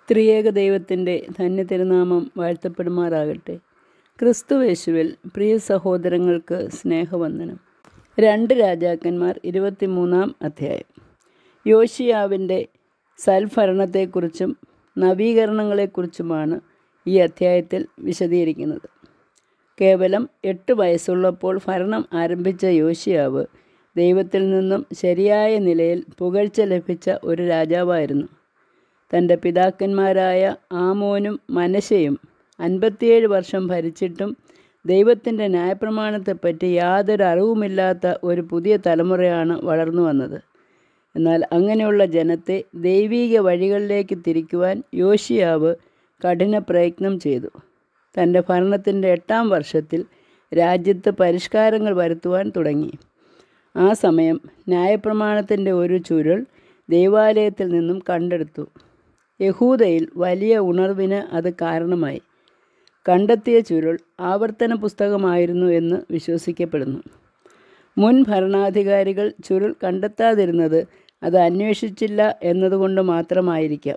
ത്രിയേക ദൈവത്തിൻ്റെ ധന്യതിരുനാമം വാഴ്ത്തപ്പെടുമാറാകട്ടെ ക്രിസ്തുവേശുവിൽ പ്രിയ സഹോദരങ്ങൾക്ക് സ്നേഹവന്ദനം രണ്ട് രാജാക്കന്മാർ ഇരുപത്തിമൂന്നാം അധ്യായം യോഷിയാവിൻ്റെ സൽഭരണത്തെക്കുറിച്ചും നവീകരണങ്ങളെക്കുറിച്ചുമാണ് ഈ അധ്യായത്തിൽ വിശദീകരിക്കുന്നത് കേവലം എട്ട് വയസ്സുള്ളപ്പോൾ ഭരണം ആരംഭിച്ച യോഷിയാവ് ദൈവത്തിൽ നിന്നും ശരിയായ നിലയിൽ പുകഴ്ച ലഭിച്ച ഒരു രാജാവായിരുന്നു തൻ്റെ പിതാക്കന്മാരായ ആമോനും മനശയും അൻപത്തിയേഴ് വർഷം ഭരിച്ചിട്ടും ദൈവത്തിൻ്റെ ന്യായപ്രമാണത്തെപ്പറ്റി യാതൊരു അറിവുമില്ലാത്ത ഒരു പുതിയ തലമുറയാണ് വളർന്നു വന്നത് എന്നാൽ അങ്ങനെയുള്ള ജനത്തെ ദൈവീക വഴികളിലേക്ക് തിരിക്കുവാൻ യോഷിയാവ് കഠിന പ്രയത്നം ചെയ്തു തൻ്റെ ഭരണത്തിൻ്റെ എട്ടാം വർഷത്തിൽ രാജ്യത്ത് പരിഷ്കാരങ്ങൾ വരുത്തുവാൻ തുടങ്ങി ആ സമയം ന്യായപ്രമാണത്തിൻ്റെ ഒരു ചുരുൾ ദൈവാലയത്തിൽ നിന്നും കണ്ടെടുത്തു യഹൂദയിൽ വലിയ ഉണർവിന് അത് കാരണമായി കണ്ടെത്തിയ ചുരുൾ ആവർത്തന പുസ്തകമായിരുന്നു എന്ന് വിശ്വസിക്കപ്പെടുന്നു മുൻ ഭരണാധികാരികൾ ചുരുൾ കണ്ടെത്താതിരുന്നത് അത് അന്വേഷിച്ചില്ല എന്നതുകൊണ്ട് മാത്രമായിരിക്കാം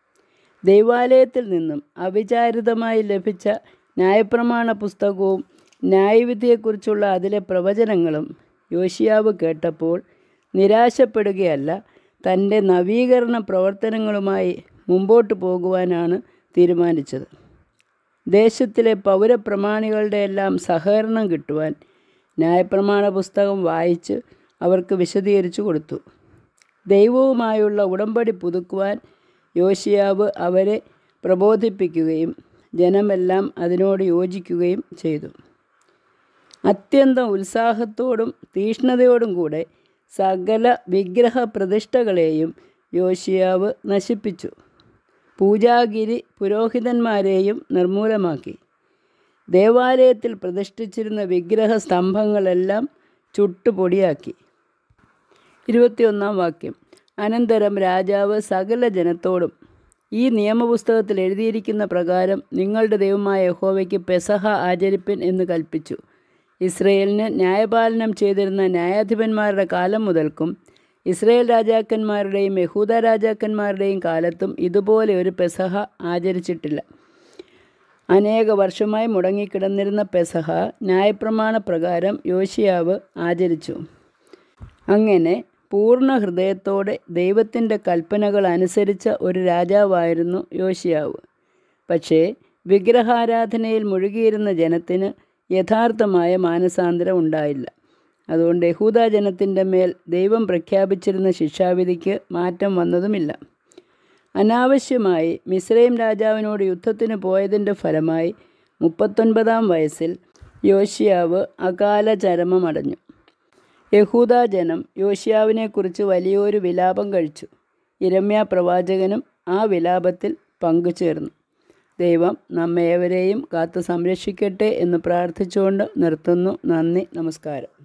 ദൈവാലയത്തിൽ നിന്നും അവിചാരിതമായി ലഭിച്ച ന്യായപ്രമാണ പുസ്തകവും ന്യായവിധിയെക്കുറിച്ചുള്ള അതിലെ പ്രവചനങ്ങളും യോഷിയാവ് കേട്ടപ്പോൾ നിരാശപ്പെടുകയല്ല തൻ്റെ നവീകരണ പ്രവർത്തനങ്ങളുമായി മുമ്പോട്ട് പോകുവാനാണ് തീരുമാനിച്ചത് ദേശത്തിലെ പൗരപ്രമാണികളുടെ എല്ലാം സഹകരണം കിട്ടുവാൻ ന്യായപ്രമാണ പുസ്തകം വായിച്ച് അവർക്ക് വിശദീകരിച്ചു കൊടുത്തു ദൈവവുമായുള്ള ഉടമ്പടി പുതുക്കുവാൻ യോഷിയാവ് അവരെ പ്രബോധിപ്പിക്കുകയും ജനമെല്ലാം അതിനോട് യോജിക്കുകയും ചെയ്തു അത്യന്തം ഉത്സാഹത്തോടും തീഷ്ണതയോടും കൂടെ സകല വിഗ്രഹ പ്രതിഷ്ഠകളെയും യോഷിയാവ് നശിപ്പിച്ചു പൂജാഗിരി പുരോഹിതന്മാരെയും നിർമൂലമാക്കി ദേവാലയത്തിൽ പ്രതിഷ്ഠിച്ചിരുന്ന വിഗ്രഹ സ്തംഭങ്ങളെല്ലാം ചുട്ടുപൊടിയാക്കി ഇരുപത്തിയൊന്നാം വാക്യം അനന്തരം രാജാവ് സകല ജനത്തോടും ഈ നിയമപുസ്തകത്തിൽ എഴുതിയിരിക്കുന്ന പ്രകാരം നിങ്ങളുടെ ദൈവമായ യഹോവയ്ക്ക് പെസഹ ആചരിപ്പിൻ എന്ന് കൽപ്പിച്ചു ഇസ്രയേലിന് ന്യായപാലനം ചെയ്തിരുന്ന ന്യായാധിപന്മാരുടെ കാലം മുതൽക്കും ഇസ്രയേൽ രാജാക്കന്മാരുടെയും യഹൂദ രാജാക്കന്മാരുടെയും കാലത്തും ഇതുപോലെ ഒരു പെസഹ ആചരിച്ചിട്ടില്ല അനേക വർഷമായി മുടങ്ങിക്കിടന്നിരുന്ന പെസഹ ന്യായപ്രമാണ പ്രകാരം യോഷിയാവ് ആചരിച്ചു അങ്ങനെ പൂർണ്ണ ഹൃദയത്തോടെ ദൈവത്തിൻ്റെ കൽപ്പനകൾ അനുസരിച്ച ഒരു രാജാവായിരുന്നു യോഷിയാവ് പക്ഷേ വിഗ്രഹാരാധനയിൽ മുഴുകിയിരുന്ന ജനത്തിന് യഥാർത്ഥമായ മാനസാന്തരം ഉണ്ടായില്ല അതുകൊണ്ട് യഹൂദ ജനത്തിൻ്റെ മേൽ ദൈവം പ്രഖ്യാപിച്ചിരുന്ന ശിക്ഷാവിധിക്ക് മാറ്റം വന്നതുമില്ല അനാവശ്യമായി മിസ്രൈം രാജാവിനോട് യുദ്ധത്തിന് പോയതിൻ്റെ ഫലമായി മുപ്പത്തൊൻപതാം വയസ്സിൽ യോഷിയാവ് അകാല ചരമമടഞ്ഞു യഹൂദ ജനം യോഷിയാവിനെക്കുറിച്ച് വലിയൊരു വിലാപം കഴിച്ചു ഇരമ്യ പ്രവാചകനും ആ വിലാപത്തിൽ പങ്കുചേർന്നു ദൈവം നമ്മേവരെയും കാത്തു സംരക്ഷിക്കട്ടെ എന്ന് പ്രാർത്ഥിച്ചുകൊണ്ട് നിർത്തുന്നു നന്ദി നമസ്കാരം